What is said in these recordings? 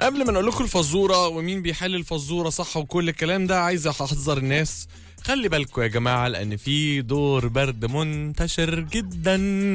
قبل ما نقول لكم الفزوره ومين بيحل الفزوره صح وكل الكلام ده عايز احذر الناس خلي بالكم يا جماعه لان في دور برد منتشر جدا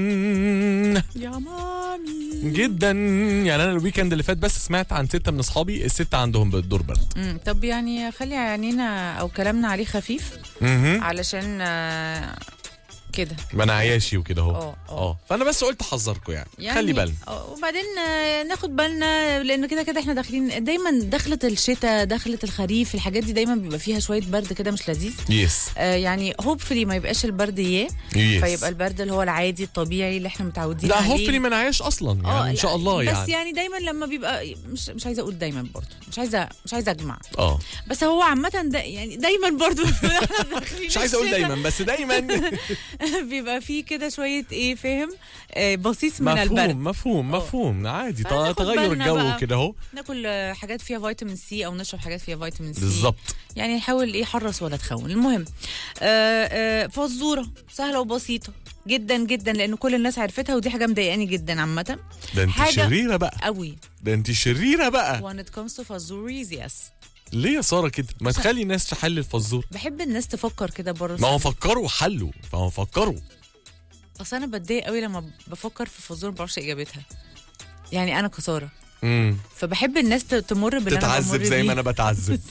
يا مامي جدا يعني انا الويكند اللي فات بس سمعت عن ستة من اصحابي الستة عندهم دور برد مم، طب يعني خلي عينينا او كلامنا عليه خفيف مهم. علشان آه، كده ما انا عياشي وكده اهو اه اه اه فانا بس قلت احذركم يعني, يعني خلي بالنا آه، وبعدين آه، ناخد بالنا لان كده كده احنا داخلين دايما دخلت الشتاء دخلت الخريف الحاجات دي دايما بيبقى فيها شويه برد كده مش لذيذ يس آه يعني هوبفلي ما يبقاش البرد اياه يس فيبقى البرد اللي هو العادي الطبيعي اللي احنا متعودين لا عليه هوبفلي ما نعيش اصلا آه، يعني ان شاء الله بس يعني يعني دايما لما بيبقى مش مش عايزه اقول دايما برضه مش عايزه مش عايزه اجمع اه بس هو عامه دا يعني دايما برضه مش عايز اقول دايما بس دايما بيبقى فيه كده شويه ايه فاهم آه بصيص من البرد مفهوم مفهوم آه. مفهوم عادي فناخد تغير بالنا الجو بقى. كده اهو ناكل آه، حاجات فيها فيتامين سي او نشرب حاجات فيها فيتامين سي بالظبط يعني نحاول ايه حرص ولا تخون المهم آه آه فزوره سهله وبسيطه جدا جدا لان كل الناس عرفتها ودي حاجه مضايقاني جدا عامه ده انت حاجة- شريره بقى قوي ده انت شريره بقى when it comes to فزوريز يس ليه يا ساره كده ما تخلي الناس تحل الفزور بحب الناس تفكر كده بره ما هو الصندوق. فكروا وحلوا ما هو فكروا اصل انا بتضايق قوي لما بفكر في فزوره ما بعرفش اجابتها يعني انا كساره امم فبحب الناس ت- تمر باللي انا تتعذب بمر زي بيه. ما انا بتعذب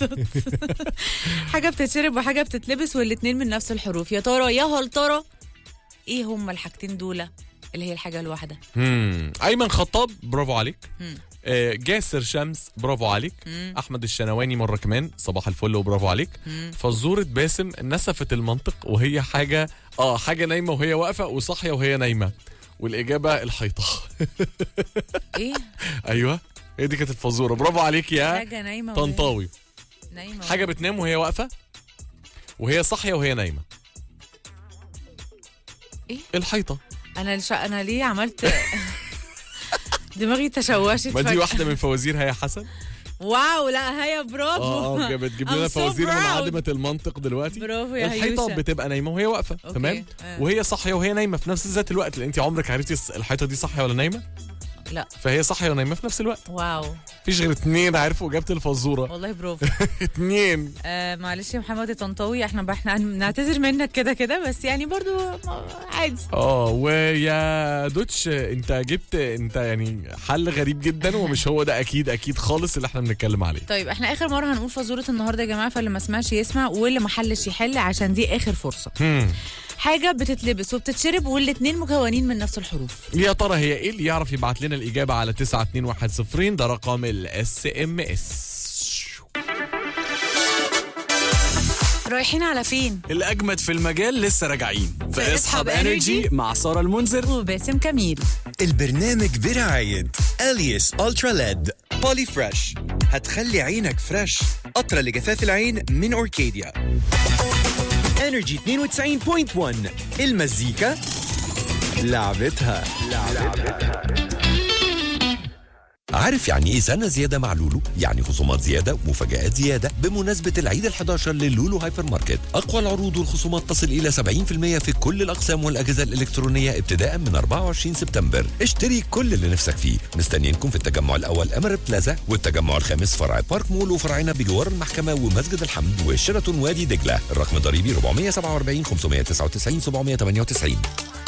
حاجه بتتشرب وحاجه بتتلبس والاتنين من نفس الحروف يا ترى يا هل ترى ايه هما الحاجتين دول اللي هي الحاجه الواحده امم ايمن خطاب برافو عليك مم. آه، جاسر شمس برافو عليك مم. احمد الشنواني مره كمان صباح الفل وبرافو عليك مم. فزوره باسم نسفت المنطق وهي حاجه اه حاجه نايمه وهي واقفه وصاحيه وهي نايمه والاجابه الحيطه ايه ايوه هي دي كانت الفزوره برافو عليك يا حاجه نايمه وهي- طنطاوي نايمه حاجه بتنام وهي واقفه وهي صاحيه وهي نايمه إيه؟ الحيطه انا الش... انا ليه عملت دماغي تشوشت ما دي فجأة. واحده من فوازير هيا حسن واو لا هيا برافو اه اه بتجيب لنا I'm so فوازير proud. منعدمه المنطق دلوقتي برافو يا الحيطه هيوشة. بتبقى نايمه وهي واقفه أوكي. تمام آه. وهي صاحيه وهي نايمه في نفس ذات الوقت لان انت عمرك عرفتي الس- الحيطه دي صاحيه ولا نايمه لا فهي صاحيه ونايمه في نفس الوقت واو مفيش غير اتنين عرفوا اجابه الفزوره والله برافو اتنين آه معلش يا محمد الطنطاوي احنا بقى احنا بنعتذر منك كده كده بس يعني برضو ما- عادي اه ويا دوتش انت جبت انت يعني حل غريب جدا ومش هو ده اكيد اكيد خالص اللي احنا بنتكلم عليه طيب احنا اخر مره هنقول فزوره النهارده يا جماعه فاللي ما سمعش يسمع واللي ما حلش يحل عشان دي اخر فرصه هم. حاجه بتتلبس وبتتشرب والاتنين مكونين من نفس الحروف يا ترى هي ايه اللي يعرف يبعت لنا الاجابه على 92110 ده رقم الاس ام اس رايحين على فين الأجمد في المجال لسه راجعين في في اسحب اسحب Energy انرجي مع سارة المنذر وباسم كميل البرنامج برعاية اليس الترا ليد بولي فريش هتخلي عينك فريش قطرة لجفاف العين من اوركيديا انرجي 92.1 المزيكا لعبتها عارف يعني ايه سنه زياده مع لولو؟ يعني خصومات زياده ومفاجآت زياده بمناسبه العيد ال11 للولو هايبر ماركت، اقوى العروض والخصومات تصل الى 70% في كل الاقسام والاجهزه الالكترونيه ابتداء من 24 سبتمبر، اشتري كل اللي نفسك فيه، مستنيينكم في التجمع الاول اميريت بلازا والتجمع الخامس فرع بارك مول وفرعنا بجوار المحكمه ومسجد الحمد وشيراتون وادي دجله، الرقم الضريبي 447 599 798